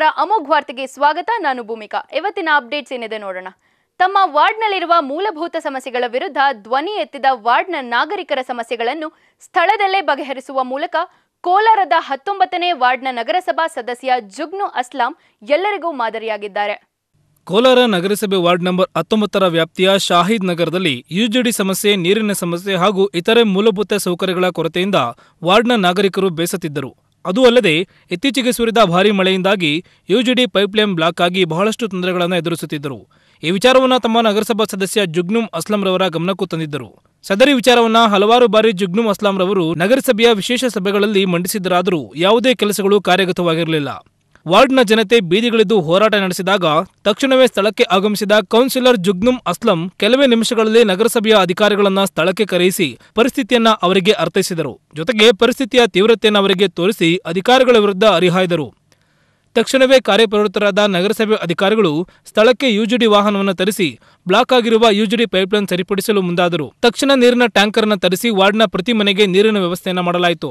ನಮಸ್ಕಾರ ಅಮೋಘ್ ವಾರ್ತೆಗೆ ಸ್ವಾಗತ ನಾನು ಭೂಮಿಕಾ ಇವತ್ತಿನ ಅಪ್ಡೇಟ್ಸ್ ಏನಿದೆ ನೋಡೋಣ ತಮ್ಮ ವಾರ್ಡ್ನಲ್ಲಿರುವ ಮೂಲಭೂತ ಸಮಸ್ಯೆಗಳ ವಿರುದ್ಧ ಧ್ವನಿ ಎತ್ತಿದ ವಾರ್ಡ್ನ ನಾಗರಿಕರ ಸಮಸ್ಯೆಗಳನ್ನು ಸ್ಥಳದಲ್ಲೇ ಬಗೆಹರಿಸುವ ಮೂಲಕ ಕೋಲಾರದ ಹತ್ತೊಂಬತ್ತನೇ ವಾರ್ಡ್ನ ನಗರಸಭಾ ಸದಸ್ಯ ಜುಗ್ನು ಅಸ್ಲಾಂ ಎಲ್ಲರಿಗೂ ಮಾದರಿಯಾಗಿದ್ದಾರೆ ಕೋಲಾರ ನಗರಸಭೆ ವಾರ್ಡ್ ನಂಬರ್ ಹತ್ತೊಂಬತ್ತರ ವ್ಯಾಪ್ತಿಯ ಶಾಹೀದ್ ನಗರದಲ್ಲಿ ಯುಜಿಡಿ ಸಮಸ್ಯೆ ನೀರಿನ ಸಮಸ್ಯೆ ಹಾಗೂ ಇತರೆ ಮೂಲಭೂತ ಸೌಕರ್ಯಗಳ ಕೊರತೆಯಿಂದ ವಾರ್ಡ್ನ ನಾಗರಿಕರು ಬೇಸತ್ತಿದ್ದರು ಅದೂ ಅಲ್ಲದೆ ಇತ್ತೀಚೆಗೆ ಸುರಿದ ಭಾರೀ ಮಳೆಯಿಂದಾಗಿ ಯುಜಿಡಿ ಪೈಪ್ಲೈನ್ ಬ್ಲಾಕ್ ಆಗಿ ಬಹಳಷ್ಟು ತೊಂದರೆಗಳನ್ನು ಎದುರಿಸುತ್ತಿದ್ದರು ಈ ವಿಚಾರವನ್ನು ತಮ್ಮ ನಗರಸಭಾ ಸದಸ್ಯ ಜುಗ್ನುಂ ಅಸ್ಲಾಂರವರ ಗಮನಕ್ಕೂ ತಂದಿದ್ದರು ಸದರಿ ವಿಚಾರವನ್ನ ಹಲವಾರು ಬಾರಿ ಜುಗ್ನುಂ ಅಸ್ಲಾಂರವರು ನಗರಸಭೆಯ ವಿಶೇಷ ಸಭೆಗಳಲ್ಲಿ ಮಂಡಿಸಿದ್ದರಾದರೂ ಯಾವುದೇ ಕೆಲಸಗಳು ಕಾರ್ಯಗತವಾಗಿರಲಿಲ್ಲ ವಾರ್ಡ್ನ ಜನತೆ ಬೀದಿಗಿಳಿದು ಹೋರಾಟ ನಡೆಸಿದಾಗ ತಕ್ಷಣವೇ ಸ್ಥಳಕ್ಕೆ ಆಗಮಿಸಿದ ಕೌನ್ಸಿಲರ್ ಜುಗ್ನುಂ ಅಸ್ಲಂ ಕೆಲವೇ ನಿಮಿಷಗಳಲ್ಲಿ ನಗರಸಭೆಯ ಅಧಿಕಾರಿಗಳನ್ನ ಸ್ಥಳಕ್ಕೆ ಕರೆಯಿಸಿ ಪರಿಸ್ಥಿತಿಯನ್ನ ಅವರಿಗೆ ಅರ್ಥೈಸಿದರು ಜೊತೆಗೆ ಪರಿಸ್ಥಿತಿಯ ತೀವ್ರತೆಯನ್ನು ಅವರಿಗೆ ತೋರಿಸಿ ಅಧಿಕಾರಿಗಳ ವಿರುದ್ಧ ಹರಿಹಾಯ್ದರು ತಕ್ಷಣವೇ ಕಾರ್ಯಪ್ರವೃತ್ತರಾದ ನಗರಸಭೆ ಅಧಿಕಾರಿಗಳು ಸ್ಥಳಕ್ಕೆ ಯುಜಿಡಿ ವಾಹನವನ್ನು ತರಿಸಿ ಬ್ಲಾಕ್ ಆಗಿರುವ ಯುಜಿಡಿ ಪೈಪ್ಲೈನ್ ಸರಿಪಡಿಸಲು ಮುಂದಾದರು ತಕ್ಷಣ ನೀರಿನ ಟ್ಯಾಂಕರ್ ಅನ್ನು ತರಿಸಿ ವಾರ್ಡ್ನ ಪ್ರತಿ ಮನೆಗೆ ನೀರಿನ ವ್ಯವಸ್ಥೆಯನ್ನು ಮಾಡಲಾಯಿತು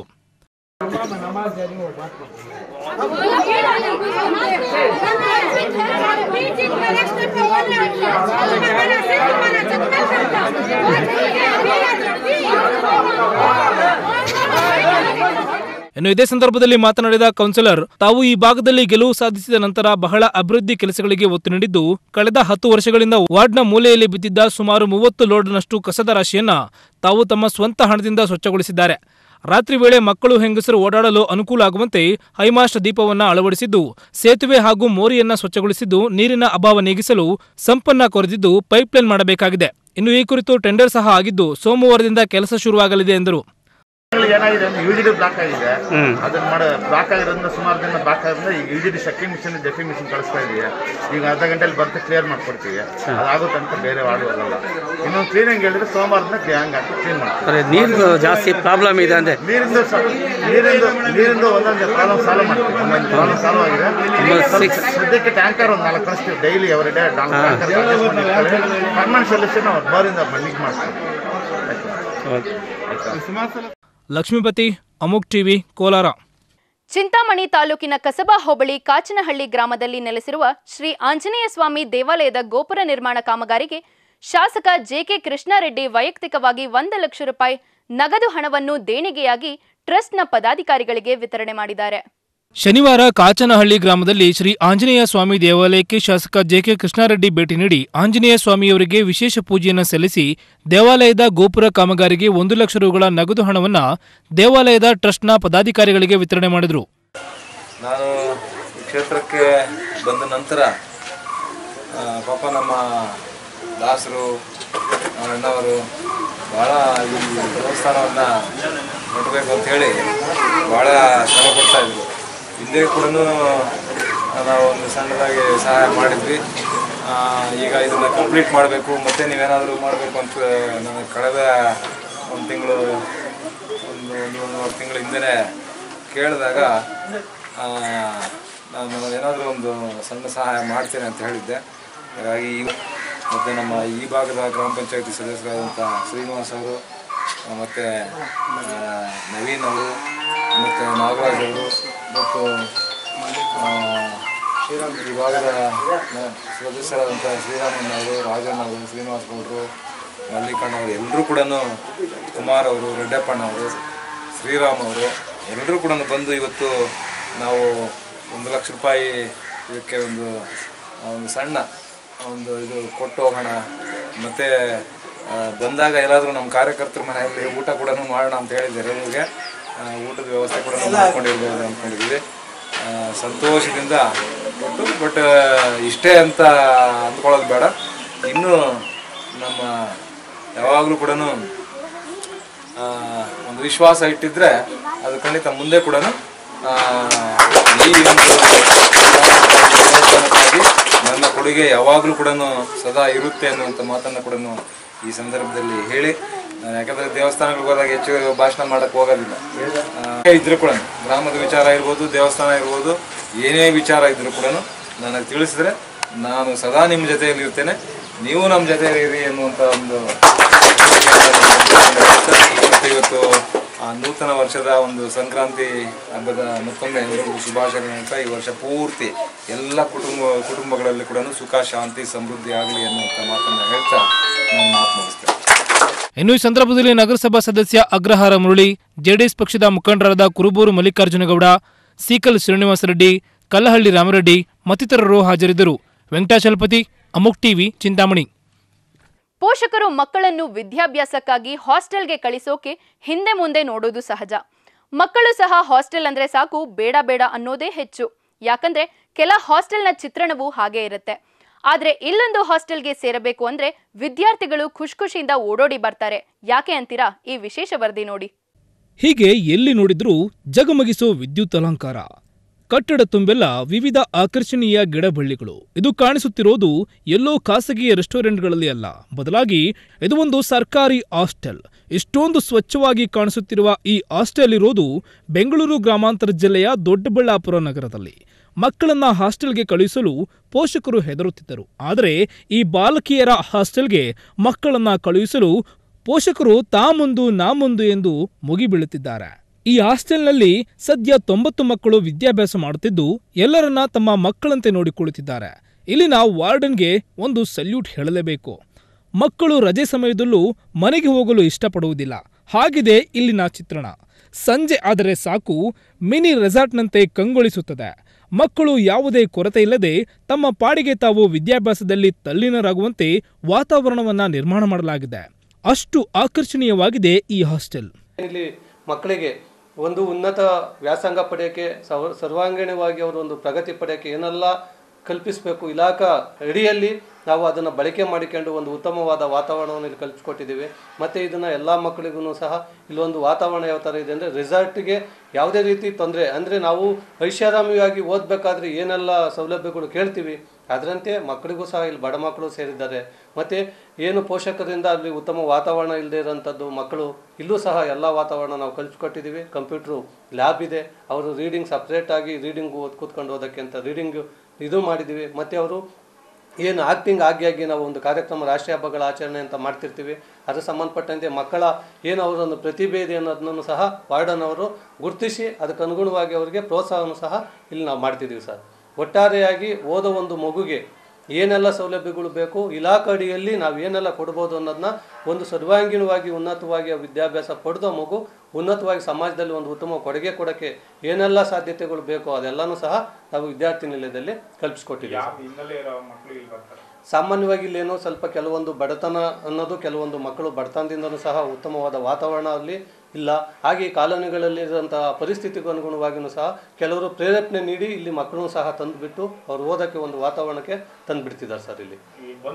ಇನ್ನು ಇದೇ ಸಂದರ್ಭದಲ್ಲಿ ಮಾತನಾಡಿದ ಕೌನ್ಸಿಲರ್ ತಾವು ಈ ಭಾಗದಲ್ಲಿ ಗೆಲುವು ಸಾಧಿಸಿದ ನಂತರ ಬಹಳ ಅಭಿವೃದ್ಧಿ ಕೆಲಸಗಳಿಗೆ ಒತ್ತು ನೀಡಿದ್ದು ಕಳೆದ ಹತ್ತು ವರ್ಷಗಳಿಂದ ವಾರ್ಡ್ನ ಮೂಲೆಯಲ್ಲಿ ಬಿದ್ದಿದ್ದ ಸುಮಾರು ಮೂವತ್ತು ಲೋಡ್ನಷ್ಟು ಕಸದ ರಾಶಿಯನ್ನ ತಾವು ತಮ್ಮ ಸ್ವಂತ ಹಣದಿಂದ ಸ್ವಚ್ಛಗೊಳಿಸಿದ್ದಾರೆ ರಾತ್ರಿ ವೇಳೆ ಮಕ್ಕಳು ಹೆಂಗಸರು ಓಡಾಡಲು ಅನುಕೂಲ ಆಗುವಂತೆ ಹೈಮಾಸ್ಟ್ ದೀಪವನ್ನ ಅಳವಡಿಸಿದ್ದು ಸೇತುವೆ ಹಾಗೂ ಮೋರಿಯನ್ನ ಸ್ವಚ್ಛಗೊಳಿಸಿದ್ದು ನೀರಿನ ಅಭಾವ ನೀಗಿಸಲು ಸಂಪನ್ನ ಕೊರೆದಿದ್ದು ಪೈಪ್ಲೈನ್ ಮಾಡಬೇಕಾಗಿದೆ ಇನ್ನು ಈ ಕುರಿತು ಟೆಂಡರ್ ಸಹ ಆಗಿದ್ದು ಸೋಮವಾರದಿಂದ ಕೆಲಸ ಶುರುವಾಗಲಿದೆ ಎಂದರು ತಿಂಗಳಿಗೆ ಏನಾಗಿದೆ ಅಂದ್ರೆ ಯುಜಿಡಿ ಬ್ಲಾಕ್ ಆಗಿದೆ ಅದನ್ನ ಮಾಡ ಬ್ಲಾಕ್ ಆಗಿರೋದ್ರಿಂದ ಸುಮಾರು ದಿನ ಬ್ಲಾಕ್ ಆಗಿರೋದ್ರಿಂದ ಈಗ ಯುಜಿಡಿ ಶಕ್ತಿ ಮಿಷನ್ ಜಫಿ ಮಿಷನ್ ಕಳಿಸ್ತಾ ಇದೀವಿ ಈಗ ಅರ್ಧ ಗಂಟೆಲಿ ಬರ್ತಾ ಕ್ಲಿಯರ್ ಮಾಡ್ಕೊಡ್ತೀವಿ ಅದಾಗುತ್ತೆ ಅಂತ ಬೇರೆ ವಾರ್ಡ್ ಹೋಗಲ್ಲ ಇನ್ನೊಂದು ಕ್ಲೀನಿಂಗ್ ಹೇಳಿದ್ರೆ ಸೋಮವಾರದಿಂದ ಗ್ಯಾಂಗ್ ಹಾಕಿ ಕ್ಲೀನ್ ಮಾಡ್ತೀವಿ ಅರೆ ನೀರು ಜಾಸ್ತಿ ಪ್ರಾಬ್ಲಮ್ ಇದೆ ಅಂದ್ರೆ ನೀರಿಂದ ಸ- ನೀರಿಂದ ನೀರಿಂದ ಒಂದೊಂದು ಪ್ರಾಬ್ಲಮ್ ಸಾಲ್ವ್ ಮಾಡ್ತೀವಿ ಒಂದೊಂದು ಪ್ರಾಬ್ಲಮ್ ಸಾಲ್ವ್ ಆಗಿದೆ six. ಸ್ವಲ್ಪ ಸದ್ಯಕ್ಕೆ ಟ್ಯಾಂಕರ್ ಒಂದು ನಾಲ್ಕು ಕಳಿಸ್ತೀವಿ ಡೈಲಿ ಅವರಿ ಡೇ ಟ್ಯಾಂಕರ್ ಪರ್ಮನೆಂಟ್ ಸೊಲ್ಯೂಷನ್ ಅವ್ರು ಬೋರಿಂದ ಲಿಂಕ್ ಮಾಡ್ತೀವಿ ಆಯ್ತಾ ಲಕ್ಷ್ಮೀಪತಿ ಅಮುಕ್ ಟಿವಿ ಕೋಲಾರ ಚಿಂತಾಮಣಿ ತಾಲೂಕಿನ ಕಸಬಾ ಹೋಬಳಿ ಕಾಚನಹಳ್ಳಿ ಗ್ರಾಮದಲ್ಲಿ ನೆಲೆಸಿರುವ ಶ್ರೀ ಆಂಜನೇಯ ಸ್ವಾಮಿ ದೇವಾಲಯದ ಗೋಪುರ ನಿರ್ಮಾಣ ಕಾಮಗಾರಿಗೆ ಶಾಸಕ ಜೆಕೆ ಕೃಷ್ಣಾರೆಡ್ಡಿ ವೈಯಕ್ತಿಕವಾಗಿ ಒಂದು ಲಕ್ಷ ರೂಪಾಯಿ ನಗದು ಹಣವನ್ನು ದೇಣಿಗೆಯಾಗಿ ಟ್ರಸ್ಟ್ನ ಪದಾಧಿಕಾರಿಗಳಿಗೆ ವಿತರಣೆ ಮಾಡಿದ್ದಾರೆ ಶನಿವಾರ ಕಾಚನಹಳ್ಳಿ ಗ್ರಾಮದಲ್ಲಿ ಶ್ರೀ ಆಂಜನೇಯ ಸ್ವಾಮಿ ದೇವಾಲಯಕ್ಕೆ ಶಾಸಕ ಜೆಕೆ ಕೃಷ್ಣಾರೆಡ್ಡಿ ಭೇಟಿ ನೀಡಿ ಆಂಜನೇಯ ಸ್ವಾಮಿಯವರಿಗೆ ವಿಶೇಷ ಪೂಜೆಯನ್ನು ಸಲ್ಲಿಸಿ ದೇವಾಲಯದ ಗೋಪುರ ಕಾಮಗಾರಿಗೆ ಒಂದು ಲಕ್ಷ ರುಗಳ ನಗದು ಹಣವನ್ನ ದೇವಾಲಯದ ಟ್ರಸ್ಟ್ನ ಪದಾಧಿಕಾರಿಗಳಿಗೆ ವಿತರಣೆ ಮಾಡಿದರು ನಾನು ಈ ಕ್ಷೇತ್ರಕ್ಕೆ ಬಂದ ನಂತರ ಆ, ಪಾಪ ನಮ್ಮ ದಾಸರು ನಮ್ಮ ಅಣ್ಣವರು ಭಾಳ ಈ ದೇವಸ್ಥಾನವನ್ನು ನೋಡಬೇಕು ಅಂಥೇಳಿ ಭಾಳ ಶ್ರಮ ಪಡ್ತಾ ಇದ್ರು ಹಿಂದೆ ಕೂಡ ನಾವು ಒಂದು ಸಣ್ಣದಾಗಿ ಸಹಾಯ ಮಾಡಿದ್ವಿ ಆ, ಈಗ ಇದನ್ನು ಕಂಪ್ಲೀಟ್ ಮಾಡಬೇಕು ಮತ್ತೆ ನೀವೇನಾದರೂ ಮಾಡಬೇಕು ಅಂತ ನನಗೆ ಕಳೆದ ಒಂದು ತಿಂಗಳು ಒಂದು ಒಂದು ಒಂದೂವರೆ ತಿಂಗಳ ಹಿಂದೆ ಕೇಳಿದಾಗ ಆ, ನಾನು ಏನಾದರೂ ಒಂದು ಸಣ್ಣ ಸಹಾಯ ಮಾಡ್ತೇನೆ ಅಂತ ಹೇಳಿದ್ದೆ ಹಾಗಾಗಿ ಈ- ಮತ್ತು ನಮ್ಮ ಈ ಭಾಗದ ಗ್ರಾಮ ಪಂಚಾಯತಿ ಸದಸ್ಯರಾದಂಥ ಶ್ರೀನಿವಾಸ್ ಅವರು ಆ, ಮತ್ತು ಆ, ನವೀನ್ ಅವರು ಮತ್ತು ನಾಗರಾಜ್ ಅವರು ಮತ್ತು ಆ, ಈ ಭಾಗದ ನ- ಸದಸ್ಯರಾದಂಥ ಶ್ರೀರಾಮಣ್ಣ ಅವರು ರಾಜಣ್ಣ ಅವರು ಶ್ರೀನಿವಾಸ್ ಗೌಡರು ಮಲ್ಲಿಕಣ್ಣ ಅವರು ಎಲ್ಲರೂ ಕೂಡ ಕುಮಾರ್ ಅವರು ರೆಡ್ಡಪ್ಪಣ್ಣ ಅವರು ಶ್ರೀರಾಮ್ ಅವರು ಎಲ್ಲರೂ ಕೂಡ ಬಂದು ಇವತ್ತು ನಾವು ಒಂದು ಲಕ್ಷ ರೂಪಾಯಿ ಇದಕ್ಕೆ ಒಂದು ಆ, ಒಂದು ಸಣ್ಣ ಒಂದು ಇದು ಕೊಟ್ಟು ಹೋಗೋಣ ಮತ್ತು ಬಂದಾಗ ಎಲ್ಲಾದರೂ ನಮ್ಮ ಕಾರ್ಯಕರ್ತರ ಮನೆಯಲ್ಲಿ ಊಟ ಕೂಡ ಮಾಡೋಣ ಅಂತ ಹೇಳಿದ್ದಾರೆ ಇವ್ರಿಗೆ ಆ, ಊಟದ ವ್ಯವಸ್ಥೆ ಕೂಡ ನಾವು ಮಾಡ್ಕೊಂಡಿರ್ಬೋದು ಅಂದ್ಕೊಂಡಿದ್ದೀವಿ ಆ, ಸಂತೋಷದಿಂದ ಕೊಟ್ಟು ಬಟ್ ಇಷ್ಟೇ ಅಂತ ಅಂದ್ಕೊಳ್ಳೋದು ಬೇಡ ಇನ್ನೂ ನಮ್ಮ ಯಾವಾಗಲೂ ಕೂಡ ಒಂದು ವಿಶ್ವಾಸ ಇಟ್ಟಿದ್ರೆ ಅದು ಖಂಡಿತ ಮುಂದೆ ಕೂಡ ಈ ಒಂದು ದೇವಸ್ಥಾನಕ್ಕಾಗಿ ನನ್ನ ಕೊಡುಗೆ ಯಾವಾಗಲೂ ಕೂಡ ಸದಾ ಇರುತ್ತೆ ಅನ್ನುವಂಥ ಮಾತನ್ನು ಕೂಡ ಈ ಸಂದರ್ಭದಲ್ಲಿ ಹೇಳಿ ನಾನು ಯಾಕಂದರೆ ದೇವಸ್ಥಾನಗಳಿಗೆ ಹೋದಾಗ ಹೆಚ್ಚು ಭಾಷಣ ಮಾಡೋಕ್ಕೆ ಹೋಗೋದಿಲ್ಲ ಆ, ಇದ್ರೂ ಕೂಡ ಗ್ರಾಮದ ವಿಚಾರ ಇರ್ಬೋದು ದೇವಸ್ಥಾನ ಇರ್ಬೋದು ಏನೇ ವಿಚಾರ ಇದ್ರೂ ಕೂಡ ನನಗೆ ತಿಳಿಸಿದ್ರೆ ನಾನು ಸದಾ ನಿಮ್ಮ ಜೊತೆಯಲ್ಲಿ ಇರ್ತೇನೆ ನೀವು ನಮ್ಮ ಜೊತೆಯಲ್ಲಿ ಇರಿ ಎನ್ನುವಂಥ ಒಂದು ಮತ್ತು ಇವತ್ತು ಆ, ನೂತನ ವರ್ಷದ ಒಂದು ಸಂಕ್ರಾಂತಿ ಹಬ್ಬದ ಮತ್ತೊಮ್ಮೆ ಎಲ್ಲರಿಗೂ ಶುಭಾಶಯ ಹೇಳ್ತಾ ಈ ವರ್ಷ ಪೂರ್ತಿ ಎಲ್ಲ ಕುಟುಂಬ ಕುಟುಂಬಗಳಲ್ಲಿ ಕೂಡ ಸುಖ ಶಾಂತಿ ಸಮೃದ್ಧಿ ಆಗಲಿ ಅನ್ನುವಂಥ ಮಾತನ್ನು ಹೇಳ್ತಾ ನಾನು ಮಾತು ಮುಗಿಸ್ತೇನೆ ಇನ್ನು ಈ ಸಂದರ್ಭದಲ್ಲಿ ನಗರಸಭಾ ಸದಸ್ಯ ಅಗ್ರಹಾರ ಮುರಳಿ ಜೆಡಿಎಸ್ ಪಕ್ಷದ ಮುಖಂಡರಾದ ಕುರುಬೂರು ಮಲ್ಲಿಕಾರ್ಜುನಗೌಡ ಸೀಕಲ್ ಶ್ರೀನಿವಾಸ ರೆಡ್ಡಿ ಕಲ್ಲಹಳ್ಳಿ ರಾಮರೆಡ್ಡಿ ಮತ್ತಿತರರು ಹಾಜರಿದ್ದರು ವೆಂಕಟಾಚಲಪತಿ ಅಮುಕ್ ಟಿವಿ ಚಿಂತಾಮಣಿ ಪೋಷಕರು ಮಕ್ಕಳನ್ನು ವಿದ್ಯಾಭ್ಯಾಸಕ್ಕಾಗಿ ಹಾಸ್ಟೆಲ್ಗೆ ಕಳಿಸೋಕೆ ಹಿಂದೆ ಮುಂದೆ ನೋಡೋದು ಸಹಜ ಮಕ್ಕಳು ಸಹ ಹಾಸ್ಟೆಲ್ ಅಂದ್ರೆ ಸಾಕು ಬೇಡ ಬೇಡ ಅನ್ನೋದೇ ಹೆಚ್ಚು ಯಾಕಂದ್ರೆ ಕೆಲ ಹಾಸ್ಟೆಲ್ನ ಚಿತ್ರಣವೂ ಹಾಗೆ ಇರುತ್ತೆ ಆದ್ರೆ ಇಲ್ಲೊಂದು ಹಾಸ್ಟೆಲ್ಗೆ ಸೇರಬೇಕು ಅಂದ್ರೆ ವಿದ್ಯಾರ್ಥಿಗಳು ಖುಷ್ ಖುಷಿಯಿಂದ ಓಡೋಡಿ ಬರ್ತಾರೆ ಯಾಕೆ ಅಂತೀರಾ ಈ ವಿಶೇಷ ವರದಿ ನೋಡಿ ಹೀಗೆ ಎಲ್ಲಿ ನೋಡಿದ್ರೂ ಜಗಮಗಿಸೋ ವಿದ್ಯುತ್ ಅಲಂಕಾರ ಕಟ್ಟಡ ತುಂಬೆಲ್ಲ ವಿವಿಧ ಆಕರ್ಷಣೀಯ ಗಿಡಬಳ್ಳಿಗಳು ಇದು ಕಾಣಿಸುತ್ತಿರೋದು ಎಲ್ಲೋ ಖಾಸಗಿ ರೆಸ್ಟೋರೆಂಟ್ಗಳಲ್ಲಿ ಅಲ್ಲ ಬದಲಾಗಿ ಇದು ಒಂದು ಸರ್ಕಾರಿ ಹಾಸ್ಟೆಲ್ ಇಷ್ಟೊಂದು ಸ್ವಚ್ಛವಾಗಿ ಕಾಣಿಸುತ್ತಿರುವ ಈ ಹಾಸ್ಟೆಲ್ ಇರೋದು ಬೆಂಗಳೂರು ಗ್ರಾಮಾಂತರ ಜಿಲ್ಲೆಯ ದೊಡ್ಡಬಳ್ಳಾಪುರ ನಗರದಲ್ಲಿ ಮಕ್ಕಳನ್ನ ಹಾಸ್ಟೆಲ್ಗೆ ಕಳುಹಿಸಲು ಪೋಷಕರು ಹೆದರುತ್ತಿದ್ದರು ಆದರೆ ಈ ಬಾಲಕಿಯರ ಹಾಸ್ಟೆಲ್ಗೆ ಮಕ್ಕಳನ್ನ ಕಳುಹಿಸಲು ಪೋಷಕರು ತಾ ಮುಂದು ನಾ ಮುಂದು ಎಂದು ಮುಗಿಬೀಳುತ್ತಿದ್ದಾರೆ ಈ ಹಾಸ್ಟೆಲ್ನಲ್ಲಿ ಸದ್ಯ ತೊಂಬತ್ತು ಮಕ್ಕಳು ವಿದ್ಯಾಭ್ಯಾಸ ಮಾಡುತ್ತಿದ್ದು ಎಲ್ಲರನ್ನ ತಮ್ಮ ಮಕ್ಕಳಂತೆ ನೋಡಿಕೊಳ್ಳುತ್ತಿದ್ದಾರೆ ಇಲ್ಲಿನ ವಾರ್ಡನ್ಗೆ ಒಂದು ಸಲ್ಯೂಟ್ ಹೇಳಲೇಬೇಕು ಮಕ್ಕಳು ರಜೆ ಸಮಯದಲ್ಲೂ ಮನೆಗೆ ಹೋಗಲು ಇಷ್ಟಪಡುವುದಿಲ್ಲ ಹಾಗಿದೆ ಇಲ್ಲಿನ ಚಿತ್ರಣ ಸಂಜೆ ಆದರೆ ಸಾಕು ಮಿನಿ ರೆಸಾರ್ಟ್ನಂತೆ ಕಂಗೊಳಿಸುತ್ತದೆ ಮಕ್ಕಳು ಯಾವುದೇ ಕೊರತೆ ಇಲ್ಲದೆ ತಮ್ಮ ಪಾಡಿಗೆ ತಾವು ವಿದ್ಯಾಭ್ಯಾಸದಲ್ಲಿ ತಲ್ಲೀನರಾಗುವಂತೆ ವಾತಾವರಣವನ್ನ ನಿರ್ಮಾಣ ಮಾಡಲಾಗಿದೆ ಅಷ್ಟು ಆಕರ್ಷಣೀಯವಾಗಿದೆ ಈ ಹಾಸ್ಟೆಲ್ ಇಲ್ಲಿ ಮಕ್ಕಳಿಗೆ ಒಂದು ಉನ್ನತ ವ್ಯಾಸಂಗ ಪಡೆಯೋಕ್ಕೆ ಸರ್ವ ಸರ್ವಾಂಗೀಣವಾಗಿ ಅವರು ಒಂದು ಪ್ರಗತಿ ಪಡೆಯೋಕ್ಕೆ ಏನೆಲ್ಲ ಕಲ್ಪಿಸಬೇಕು ಇಲಾಖಾ ಅಡಿಯಲ್ಲಿ ನಾವು ಅದನ್ನು ಬಳಕೆ ಮಾಡಿಕೊಂಡು ಒಂದು ಉತ್ತಮವಾದ ವಾತಾವರಣವನ್ನು ಇಲ್ಲಿ ಕಲ್ಪಿಸ್ಕೊಟ್ಟಿದ್ದೀವಿ ಮತ್ತು ಇದನ್ನು ಎಲ್ಲ ಮಕ್ಕಳಿಗೂ ಸಹ ಇಲ್ಲೊಂದು ವಾತಾವರಣ ಯಾವ ಥರ ಇದೆ ಅಂದರೆ ರಿಸಾರ್ಟ್ಗೆ ಯಾವುದೇ ರೀತಿ ತೊಂದರೆ ಅಂದರೆ ನಾವು ಐಷಾರಾಮಿಯಾಗಿ ಓದಬೇಕಾದ್ರೆ ಏನೆಲ್ಲ ಸೌಲಭ್ಯಗಳು ಕೇಳ್ತೀವಿ ಅದರಂತೆ ಮಕ್ಕಳಿಗೂ ಸಹ ಇಲ್ಲಿ ಬಡ ಮಕ್ಕಳು ಸೇರಿದ್ದಾರೆ ಮತ್ತು ಏನು ಪೋಷಕರಿಂದ ಅಲ್ಲಿ ಉತ್ತಮ ವಾತಾವರಣ ಇಲ್ಲದೆ ಇರೋಂಥದ್ದು ಮಕ್ಕಳು ಇಲ್ಲೂ ಸಹ ಎಲ್ಲ ವಾತಾವರಣ ನಾವು ಕಲಿಸ್ಕೊಟ್ಟಿದ್ದೀವಿ ಕಂಪ್ಯೂಟ್ರು ಲ್ಯಾಬ್ ಇದೆ ಅವರು ರೀಡಿಂಗ್ ಸಪ್ರೇಟಾಗಿ ರೀಡಿಂಗ್ ಓದ್ ಕೂತ್ಕೊಂಡು ಓದೋಕ್ಕೆ ಅಂತ ರೀಡಿಂಗ್ ಇದು ಮಾಡಿದ್ದೀವಿ ಮತ್ತು ಅವರು ಏನು ಆಕ್ಟಿಂಗ್ ಆಗಿ ಆಗಿ ನಾವು ಒಂದು ಕಾರ್ಯಕ್ರಮ ರಾಷ್ಟ್ರೀಯ ಹಬ್ಬಗಳ ಆಚರಣೆ ಅಂತ ಮಾಡ್ತಿರ್ತೀವಿ ಅದಕ್ಕೆ ಸಂಬಂಧಪಟ್ಟಂತೆ ಮಕ್ಕಳ ಏನು ಅವರೊಂದು ಪ್ರತಿಭೆ ಇದೆ ಅನ್ನೋದನ್ನು ಸಹ ವಾರ್ಡನ್ ಅವರು ಗುರುತಿಸಿ ಅದಕ್ಕೆ ಅನುಗುಣವಾಗಿ ಅವರಿಗೆ ಪ್ರೋತ್ಸಾಹವನ್ನು ಸಹ ಇಲ್ಲಿ ನಾವು ಮಾಡ್ತಿದ್ದೀವಿ ಸರ್ ಒಟ್ಟಾರೆಯಾಗಿ ಓದೋ ಒಂದು ಮಗುಗೆ ಏನೆಲ್ಲ ಸೌಲಭ್ಯಗಳು ಬೇಕು ಇಲಾಖೆ ಅಡಿಯಲ್ಲಿ ನಾವು ಏನೆಲ್ಲ ಕೊಡ್ಬೋದು ಅನ್ನೋದನ್ನ ಒಂದು ಸರ್ವಾಂಗೀಣವಾಗಿ ಉನ್ನತವಾಗಿ ಆ ವಿದ್ಯಾಭ್ಯಾಸ ಪಡೆದ ಮಗು ಉನ್ನತವಾಗಿ ಸಮಾಜದಲ್ಲಿ ಒಂದು ಉತ್ತಮ ಕೊಡುಗೆ ಕೊಡೋಕ್ಕೆ ಏನೆಲ್ಲ ಸಾಧ್ಯತೆಗಳು ಬೇಕೋ ಅದೆಲ್ಲನೂ ಸಹ ನಾವು ವಿದ್ಯಾರ್ಥಿ ನಿಲಯದಲ್ಲಿ ಕಲ್ಪಿಸ್ಕೊಟ್ಟಿದ್ದೀವಿ ಸಾಮಾನ್ಯವಾಗಿ ಇಲ್ಲೇನೋ ಸ್ವಲ್ಪ ಕೆಲವೊಂದು ಬಡತನ ಅನ್ನೋದು ಕೆಲವೊಂದು ಮಕ್ಕಳು ಬಡತನದಿಂದನೂ ಸಹ ಉತ್ತಮವಾದ ವಾತಾವರಣ ಅಲ್ಲಿ ಇಲ್ಲ ಹಾಗೆ ಈ ಕಾಲೋನಿಗಳಲ್ಲಿರುವಂತಹ ಪರಿಸ್ಥಿತಿಗೂ ಅನುಗುಣವಾಗಿಯೂ ಸಹ ಕೆಲವರು ಪ್ರೇರೇಪಣೆ ನೀಡಿ ಇಲ್ಲಿ ಮಕ್ಕಳನ್ನು ಸಹ ತಂದುಬಿಟ್ಟು ಅವ್ರು ಓದೋಕ್ಕೆ ಒಂದು ವಾತಾವರಣಕ್ಕೆ ತಂದುಬಿಡ್ತಿದ್ದಾರೆ ಸರ್ ಇಲ್ಲಿ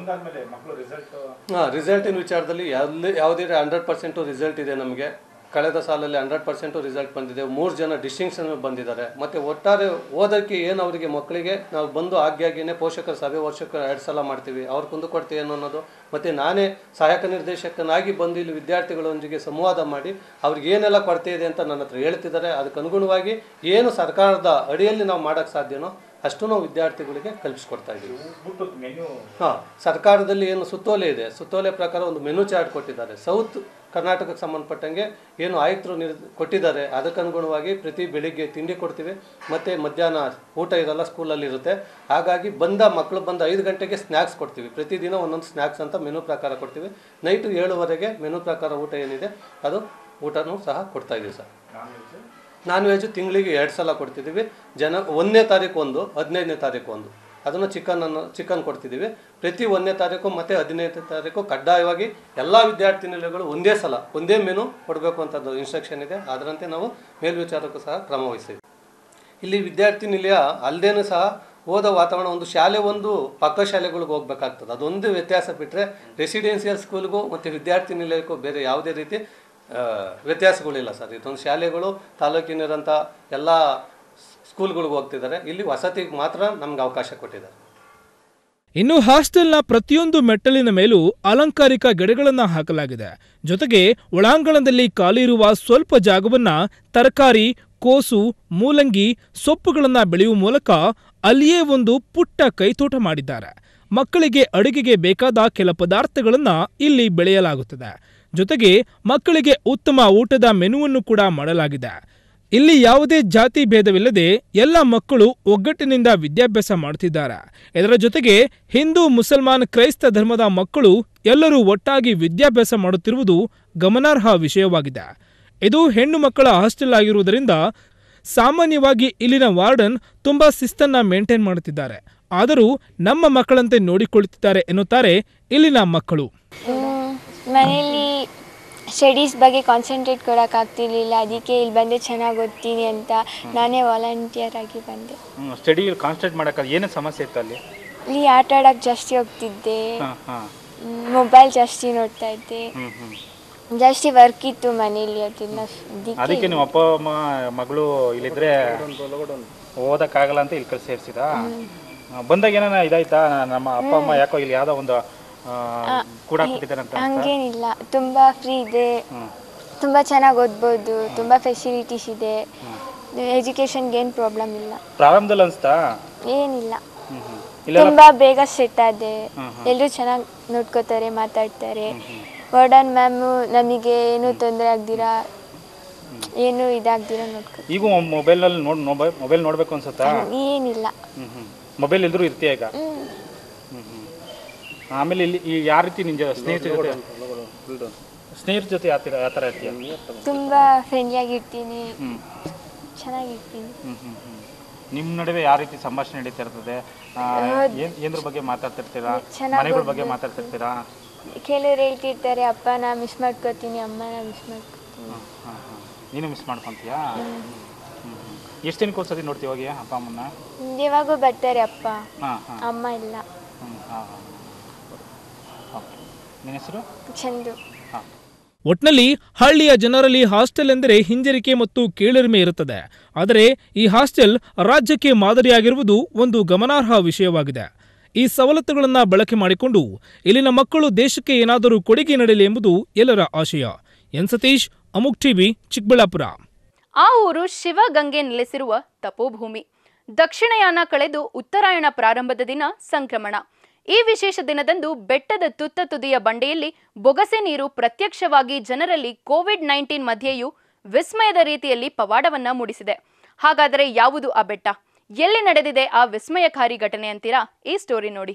ಹಾಂ ರಿಸಲ್ಟಿನ ವಿಚಾರದಲ್ಲಿ ಎಲ್ಲಿ ಯಾವುದೇ ಹಂಡ್ರೆಡ್ ಪರ್ಸೆಂಟು ರಿಸಲ್ಟ್ ಇದೆ ನಮಗೆ ಕಳೆದ ಸಾಲಲ್ಲಿ ಹಂಡ್ರೆಡ್ ಪರ್ಸೆಂಟು ರಿಸಲ್ಟ್ ಬಂದಿದೆ ಮೂರು ಜನ ಡಿಸ್ಟಿಂಕ್ಷನ್ ಬಂದಿದ್ದಾರೆ ಮತ್ತು ಒಟ್ಟಾರೆ ಓದೋಕ್ಕೆ ಏನು ಅವರಿಗೆ ಮಕ್ಕಳಿಗೆ ನಾವು ಬಂದು ಆಗ್ಯಾಗಿನೇ ಪೋಷಕರ ಸಭೆ ವರ್ಷಕ್ಕೆ ಎರಡು ಸಲ ಮಾಡ್ತೀವಿ ಅವ್ರ ಕುಂದು ಕೊಡ್ತೀವಿ ಏನು ಅನ್ನೋದು ಮತ್ತು ನಾನೇ ಸಹಾಯಕ ನಿರ್ದೇಶಕನಾಗಿ ಬಂದು ಇಲ್ಲಿ ವಿದ್ಯಾರ್ಥಿಗಳೊಂದಿಗೆ ಸಂವಾದ ಮಾಡಿ ಅವ್ರಿಗೆ ಏನೆಲ್ಲ ಕೊರತೆ ಇದೆ ಅಂತ ನನ್ನ ಹತ್ರ ಹೇಳ್ತಿದ್ದಾರೆ ಅದಕ್ಕೆ ಅನುಗುಣವಾಗಿ ಏನು ಸರ್ಕಾರದ ಅಡಿಯಲ್ಲಿ ನಾವು ಮಾಡೋಕ್ಕೆ ಸಾಧ್ಯನೋ ಅಷ್ಟು ನಾವು ವಿದ್ಯಾರ್ಥಿಗಳಿಗೆ ಕಲ್ಪಿಸ್ಕೊಡ್ತಾ ಇದ್ದೀವಿ ಹಾಂ ಸರ್ಕಾರದಲ್ಲಿ ಏನು ಸುತ್ತೋಲೆ ಇದೆ ಸುತ್ತೋಲೆ ಪ್ರಕಾರ ಒಂದು ಮೆನು ಚಾರ್ಟ್ ಕೊಟ್ಟಿದ್ದಾರೆ ಸೌತ್ ಕರ್ನಾಟಕಕ್ಕೆ ಸಂಬಂಧಪಟ್ಟಂಗೆ ಏನು ಆಯುಕ್ತರು ನಿರ್ ಕೊಟ್ಟಿದ್ದಾರೆ ಅದಕ್ಕೆ ಅನುಗುಣವಾಗಿ ಪ್ರತಿ ಬೆಳಿಗ್ಗೆ ತಿಂಡಿ ಕೊಡ್ತೀವಿ ಮತ್ತು ಮಧ್ಯಾಹ್ನ ಊಟ ಇರಲ್ಲ ಸ್ಕೂಲಲ್ಲಿ ಇರುತ್ತೆ ಹಾಗಾಗಿ ಬಂದ ಮಕ್ಕಳು ಬಂದ ಐದು ಗಂಟೆಗೆ ಸ್ನ್ಯಾಕ್ಸ್ ಕೊಡ್ತೀವಿ ಪ್ರತಿದಿನ ಒಂದೊಂದು ಸ್ನ್ಯಾಕ್ಸ್ ಅಂತ ಮೆನು ಪ್ರಕಾರ ಕೊಡ್ತೀವಿ ನೈಟು ಏಳುವರೆಗೆ ಮೆನು ಪ್ರಕಾರ ಊಟ ಏನಿದೆ ಅದು ಊಟನೂ ಸಹ ಕೊಡ್ತಾ ಇದ್ದೀವಿ ಸರ್ ನಾನ್ ವೆಜ್ ತಿಂಗಳಿಗೆ ಎರಡು ಸಲ ಕೊಡ್ತಿದ್ದೀವಿ ಜನ ಒಂದನೇ ತಾರೀಕು ಒಂದು ಹದಿನೈದನೇ ತಾರೀಕು ಒಂದು ಅದನ್ನು ಚಿಕನನ್ನು ಚಿಕನ್ ಕೊಡ್ತಿದ್ದೀವಿ ಪ್ರತಿ ಒಂದನೇ ತಾರೀಕು ಮತ್ತು ಹದಿನೈದನೇ ತಾರೀಕು ಕಡ್ಡಾಯವಾಗಿ ಎಲ್ಲ ವಿದ್ಯಾರ್ಥಿ ನಿಲಯಗಳು ಒಂದೇ ಸಲ ಒಂದೇ ಮೆನು ಕೊಡಬೇಕು ಅಂತ ಇನ್ಸ್ಟ್ರಕ್ಷನ್ ಇದೆ ಅದರಂತೆ ನಾವು ಮೇಲ್ವಿಚಾರಕ್ಕೂ ಸಹ ಕ್ರಮ ವಹಿಸ್ತೀವಿ ಇಲ್ಲಿ ವಿದ್ಯಾರ್ಥಿ ನಿಲಯ ಅಲ್ಲದೇನೂ ಸಹ ಓದೋ ವಾತಾವರಣ ಒಂದು ಶಾಲೆ ಒಂದು ಪಕ್ಕ ಶಾಲೆಗಳಿಗೆ ಹೋಗ್ಬೇಕಾಗ್ತದೆ ಅದೊಂದು ವ್ಯತ್ಯಾಸ ಬಿಟ್ಟರೆ ರೆಸಿಡೆನ್ಸಿಯಲ್ ಸ್ಕೂಲ್ಗೂ ಮತ್ತು ವಿದ್ಯಾರ್ಥಿ ನಿಲಯಕ್ಕೂ ಬೇರೆ ಯಾವುದೇ ರೀತಿ ಆ, ವ್ಯತ್ಯಾಸಗಳಿಲ್ಲ ಸರ್ ಇದೊಂದು ಶಾಲೆಗಳು ತಾಲೂಕಿನಿರೋಂಥ ಎಲ್ಲ ಸ್ಕೂಲ್ಗಳಿಗೆ ಹೋಗ್ತಿದ್ದಾರೆ ಇಲ್ಲಿ ವಸತಿಗೆ ಮಾತ್ರ ನಮ್ಗೆ ಅವಕಾಶ ಕೊಟ್ಟಿದ್ದಾರೆ ಇನ್ನು ಹಾಸ್ಟೆಲ್ನ ಪ್ರತಿಯೊಂದು ಮೆಟ್ಟಲಿನ ಮೇಲೂ ಅಲಂಕಾರಿಕ ಗಿಡಗಳನ್ನ ಹಾಕಲಾಗಿದೆ ಜೊತೆಗೆ ಒಳಾಂಗಣದಲ್ಲಿ ಖಾಲಿ ಇರುವ ಸ್ವಲ್ಪ ಜಾಗವನ್ನ ತರಕಾರಿ ಕೋಸು ಮೂಲಂಗಿ ಸೊಪ್ಪುಗಳನ್ನ ಬೆಳೆಯುವ ಮೂಲಕ ಅಲ್ಲಿಯೇ ಒಂದು ಪುಟ್ಟ ಕೈತೋಟ ಮಾಡಿದ್ದಾರೆ ಮಕ್ಕಳಿಗೆ ಅಡುಗೆಗೆ ಬೇಕಾದ ಕೆಲ ಪದಾರ್ಥಗಳನ್ನ ಇಲ್ಲಿ ಬೆಳೆಯಲಾಗುತ್ತದೆ ಜೊತೆಗೆ ಮಕ್ಕಳಿಗೆ ಉತ್ತಮ ಊಟದ ಮೆನುವನ್ನು ಕೂಡ ಮಾಡಲಾಗಿದೆ ಇಲ್ಲಿ ಯಾವುದೇ ಜಾತಿ ಭೇದವಿಲ್ಲದೆ ಎಲ್ಲ ಮಕ್ಕಳು ಒಗ್ಗಟ್ಟಿನಿಂದ ವಿದ್ಯಾಭ್ಯಾಸ ಮಾಡುತ್ತಿದ್ದಾರೆ ಇದರ ಜೊತೆಗೆ ಹಿಂದೂ ಮುಸಲ್ಮಾನ್ ಕ್ರೈಸ್ತ ಧರ್ಮದ ಮಕ್ಕಳು ಎಲ್ಲರೂ ಒಟ್ಟಾಗಿ ವಿದ್ಯಾಭ್ಯಾಸ ಮಾಡುತ್ತಿರುವುದು ಗಮನಾರ್ಹ ವಿಷಯವಾಗಿದೆ ಇದು ಹೆಣ್ಣು ಮಕ್ಕಳ ಹಾಸ್ಟೆಲ್ ಆಗಿರುವುದರಿಂದ ಸಾಮಾನ್ಯವಾಗಿ ಇಲ್ಲಿನ ವಾರ್ಡನ್ ತುಂಬಾ ಶಿಸ್ತನ್ನ ಮೇಂಟೈನ್ ಮಾಡುತ್ತಿದ್ದಾರೆ ಆದರೂ ನಮ್ಮ ಮಕ್ಕಳಂತೆ ನೋಡಿಕೊಳ್ಳುತ್ತಿದ್ದಾರೆ ಎನ್ನುತ್ತಾರೆ ಇಲ್ಲಿನ ಮಕ್ಕಳು ಮನೆಯಲ್ಲಿ ಸ್ಟಡೀಸ್ ಬಗ್ಗೆ ಕಾನ್ಸಂಟ್ರೇಟ್ ಕೊಡೋಕ್ಕಾಗ್ತಿರ್ಲಿಲ್ಲ ಅದಕ್ಕೆ ಇಲ್ಲಿ ಬಂದು ಚೆನ್ನಾಗಿ ಓದ್ತೀನಿ ಅಂತ ನಾನೇ ವಾಲಂಟಿಯರ್ ಆಗಿ ಬಂದೆ ಸ್ಟಡಿ ಕಾನ್ಸಂಟ್ರೇಟ್ ಮಾಡೋಕ್ಕೆ ಏನೇ ಸಮಸ್ಯೆ ಇತ್ತು ಅಲ್ಲಿ ಇಲ್ಲಿ ಆಟ ಆಡೋಕ್ಕೆ ಜಾಸ್ತಿ ಹೋಗ್ತಿದ್ದೆ ಹಾಂ ಹಾಂ ಮೊಬೈಲ್ ಜಾಸ್ತಿ ನೋಡ್ತಾ ಇದ್ದೆ ಹ್ಞೂ ಹ್ಞೂ ಜಾಸ್ತಿ ವರ್ಕ್ ಇತ್ತು ಮನೇಲಿ ಅದೆಲ್ಲ ಅದಕ್ಕೆ ಅದಕ್ಕೆ ನಿಮ್ಮ ಅಪ್ಪ ಅಮ್ಮ ಮಗಳು ಇಲ್ಲಿದ್ರೆ ಓದಕ್ಕಾಗಲ್ಲ ಅಂತ ಇಲ್ಲಿ ಕಳ್ಸಿ ಸೇರಿಸಿದ ಬಂದಾಗ ಏನಾನ ಇದಾಯ್ತಾ ನಮ್ಮ ಅಪ್ಪ ಅಮ್ಮ ಯಾಕೋ ಇಲ್ಲಿ ಯಾವ್ದೋ ಒಂದು ಕೂಡ ಕೊಟ್ಟಿದ್ದಾರೆ ಅಂತ ಹಂಗೇನಿಲ್ಲ ತುಂಬ ಫ್ರೀ ಇದೆ ತುಂಬ ಚೆನ್ನಾಗಿ ಓದ್ಬೋದು ತುಂಬ ಫೆಸಿಲಿಟೀಸ್ ಇದೆ ಎಜುಕೇಷನ್ಗೆ ಏನು ಪ್ರಾಬ್ಲಮ್ ಇಲ್ಲ ಪ್ರಾರಂಭದಲ್ಲಿ ಅನ್ಸ್ತಾ ಏನಿಲ್ಲ ಹ್ಮ್ ಹ್ಮ್ ಇಲ್ಲ ತುಂಬ ಬೇಗ ಸೆಟ್ ಆದೆ ಎಲ್ಲರೂ ಚೆನ್ನಾಗಿ ನೋಡ್ಕೋತಾರೆ ಮಾತಾಡ್ತಾರೆ ವಾರ್ಡನ್ ಮ್ಯಾಮು ನಮಗೆ ಏನು ತೊಂದರೆ ಆಗ್ದಿರಾ ಏನು ಇದಾಗ್ದಿರಾ ನೋಡ್ಕೋ ಈಗ ಮೊಬೈಲ್ನಲ್ಲಿ ನೋಡಿ ಮೊಬೈಲ್ ಮೊಬೈಲ್ ನೋಡ್ಬೇಕು ಅನ್ಸುತ್ತಾ ಏನಿಲ್ಲ ಹ್ಮ್ ಹ್ಮ್ ಮೊಬೈಲ್ ಇದ್ರೂ ಇರ್ತೀಯ ಈಗ ಹ್ಮ್. ಹ್ಮ್ ಹ್ಮ್ ಆಮೇಲೆ ಇಲ್ಲಿ ಈ ಯಾವ ರೀತಿ ನಿಂಜ ಸ್ನೇಹಿತರ ಜೊತೆ ಸ್ನೇಹಿತರ ಜೊತೆ ಯಾವ ಥರ ಯಾವ ಥರ ಇರ್ತೀಯ ತುಂಬ ಫ್ರೆಂಡ್ಲಿಯಾಗಿರ್ತೀನಿ ಚೆನ್ನಾಗಿರ್ತೀನಿ ಹ್ಮ್ ಹ್ಮ್ ಹ್ಮ್ ನಿಮ್ಮ ನಡುವೆ ಯಾವ ರೀತಿ ಸಂಭಾಷಣೆ ನಡೀತಾ ಇರ್ತದೆ ಆ, ಏನ್ ಏನ್ರ ಬಗ್ಗೆ ಮಾತಾಡ್ತಿರ್ತೀರಾ ಚೆನ್ನಾಗ್ ಮನೆಗಳ ಬಗ್ಗೆ ಓದ್ಬೋದು. ಮಾತಾಡ್ತಿರ್ತೀರಾ ಕೆಲವ್ರು ಹೇಳ್ತಿರ್ತಾರೆ ಅಪ್ಪನ ಮಿಸ್ ಮಾಡ್ಕೋತೀನಿ ಅಮ್ಮನ ಮಿಸ್ ಮಾಡ್ಕೋತೀನಿ ಹಾಂ ಹಾಂ ನೀನು ಮಿಸ್ ಮಾಡ್ಕೊತೀಯಾ ಹ್ಮ್ ಹ್ಮ್ ಎಷ್ಟು ದಿನಕ್ಕೆ ಒಂದ್ಸತಿ ನೋಡ್ತೀವಿ ಹೋಗಿ ಅಪ್ಪ ಅಮ್ಮನ್ನ ಯಾವಾಗೂ ಬರ್ತಾರೆ ಅಪ್ಪ ಹಾಂ ಹಾಂ ಅಮ್ಮ ಇಲ್ಲ ಹ್ಞೂ ಹಾಂ ಹಾಂ ಓಕೆ ನಿನ್ನ ಹೆಸರು ಚಂದು ಹಾಂ ಒಟ್ನಲ್ಲಿ ಹಳ್ಳಿಯ ಜನರಲ್ಲಿ ಹಾಸ್ಟೆಲ್ ಎಂದರೆ ಹಿಂಜರಿಕೆ ಮತ್ತು ಕೀಳರಿಮೆ ಇರುತ್ತದೆ ಆದರೆ ಈ ಹಾಸ್ಟೆಲ್ ರಾಜ್ಯಕ್ಕೆ ಮಾದರಿಯಾಗಿರುವುದು ಒಂದು ಗಮನಾರ್ಹ ವಿಷಯವಾಗಿದೆ ಈ ಸವಲತ್ತುಗಳನ್ನು ಬಳಕೆ ಮಾಡಿಕೊಂಡು ಇಲ್ಲಿನ ಮಕ್ಕಳು ದೇಶಕ್ಕೆ ಏನಾದರೂ ಕೊಡುಗೆ ನೀಡಲಿ ಎಂಬುದು ಎಲ್ಲರ ಆಶಯ ಎನ್ ಸತೀಶ್ ಅಮುಕ್ ಟಿವಿ ಚಿಕ್ಕಬಳ್ಳಾಪುರ ಆ ಊರು ಶಿವಗಂಗೆ ನೆಲೆಸಿರುವ ತಪೋಭೂಮಿ ದಕ್ಷಿಣಯಾನ ಕಳೆದು ಉತ್ತರಾಯಣ ಪ್ರಾರಂಭದ ದಿನ ಸಂಕ್ರಮಣ ಈ ವಿಶೇಷ ದಿನದಂದು ಬೆಟ್ಟದ ತುತ್ತ ತುದಿಯ ಬಂಡೆಯಲ್ಲಿ ಬೊಗಸೆ ನೀರು ಪ್ರತ್ಯಕ್ಷವಾಗಿ ಜನರಲ್ಲಿ ಕೋವಿಡ್ ನೈನ್ಟೀನ್ ಮಧ್ಯೆಯೂ ವಿಸ್ಮಯದ ರೀತಿಯಲ್ಲಿ ಪವಾಡವನ್ನ ಮೂಡಿಸಿದೆ ಹಾಗಾದರೆ ಯಾವುದು ಆ ಬೆಟ್ಟ ಎಲ್ಲಿ ನಡೆದಿದೆ ಆ ವಿಸ್ಮಯಕಾರಿ ಘಟನೆ ಅಂತೀರಾ ಈ ಸ್ಟೋರಿ ನೋಡಿ